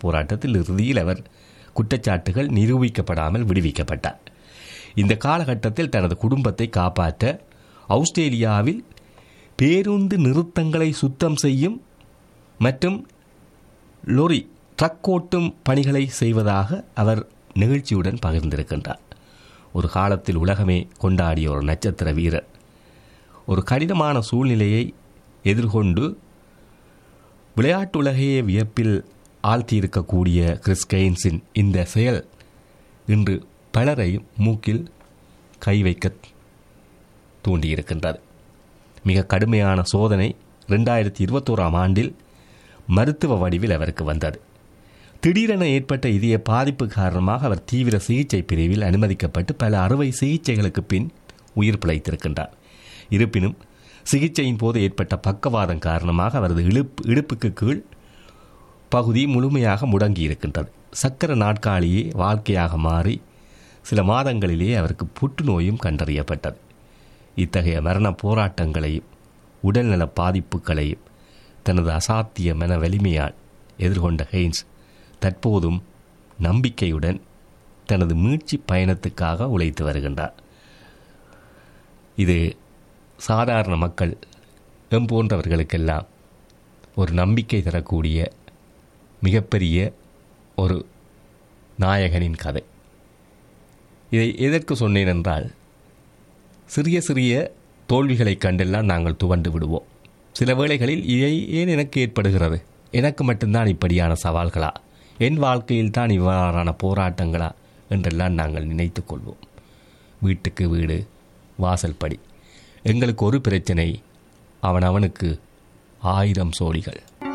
போராட்டத்தில் இறுதியில் அவர் குற்றச்சாட்டுகள் நிரூபிக்கப்படாமல் விடுவிக்கப்பட்டார் இந்த காலகட்டத்தில் தனது குடும்பத்தை காப்பாற்ற ஆஸ்திரேலியாவில் பேருந்து நிறுத்தங்களை சுத்தம் செய்யும் மற்றும் லொரி ட்ரக் ஓட்டும் பணிகளை செய்வதாக அவர் நெகிழ்ச்சியுடன் பகிர்ந்திருக்கின்றார் ஒரு காலத்தில் உலகமே கொண்டாடிய ஒரு நட்சத்திர வீரர் ஒரு கடினமான சூழ்நிலையை எதிர்கொண்டு விளையாட்டு உலகையே வியப்பில் ஆழ்த்தியிருக்கக்கூடிய கிறிஸ் கெயின்ஸின் இந்த செயல் இன்று பலரையும் மூக்கில் கை வைக்க தூண்டியிருக்கின்றது மிக கடுமையான சோதனை ரெண்டாயிரத்தி இருபத்தோராம் ஆண்டில் மருத்துவ வடிவில் அவருக்கு வந்தது திடீரென ஏற்பட்ட இதய பாதிப்பு காரணமாக அவர் தீவிர சிகிச்சை பிரிவில் அனுமதிக்கப்பட்டு பல அறுவை சிகிச்சைகளுக்கு பின் உயிர் பிழைத்திருக்கின்றார் இருப்பினும் சிகிச்சையின் போது ஏற்பட்ட பக்கவாதம் காரணமாக அவரது இழுப்பு இடுப்புக்கு கீழ் பகுதி முழுமையாக முடங்கி இருக்கின்றது சக்கர நாட்காலியே வாழ்க்கையாக மாறி சில மாதங்களிலேயே அவருக்கு புற்றுநோயும் கண்டறியப்பட்டது இத்தகைய மரண போராட்டங்களையும் உடல்நல பாதிப்புகளையும் தனது அசாத்திய மன வலிமையால் எதிர்கொண்ட ஹெய்ன்ஸ் தற்போதும் நம்பிக்கையுடன் தனது மீட்சி பயணத்துக்காக உழைத்து வருகின்றார் இது சாதாரண மக்கள் எம் போன்றவர்களுக்கெல்லாம் ஒரு நம்பிக்கை தரக்கூடிய மிகப்பெரிய ஒரு நாயகனின் கதை இதை எதற்கு சொன்னேன் என்றால் சிறிய சிறிய தோல்விகளைக் கண்டெல்லாம் நாங்கள் துவண்டு விடுவோம் சில வேளைகளில் இதை ஏன் எனக்கு ஏற்படுகிறது எனக்கு மட்டும்தான் இப்படியான சவால்களா என் வாழ்க்கையில் தான் இவ்வாறான போராட்டங்களா என்றெல்லாம் நாங்கள் நினைத்து கொள்வோம் வீட்டுக்கு வீடு வாசல் படி எங்களுக்கு ஒரு பிரச்சனை அவன் அவனுக்கு ஆயிரம் சோழிகள்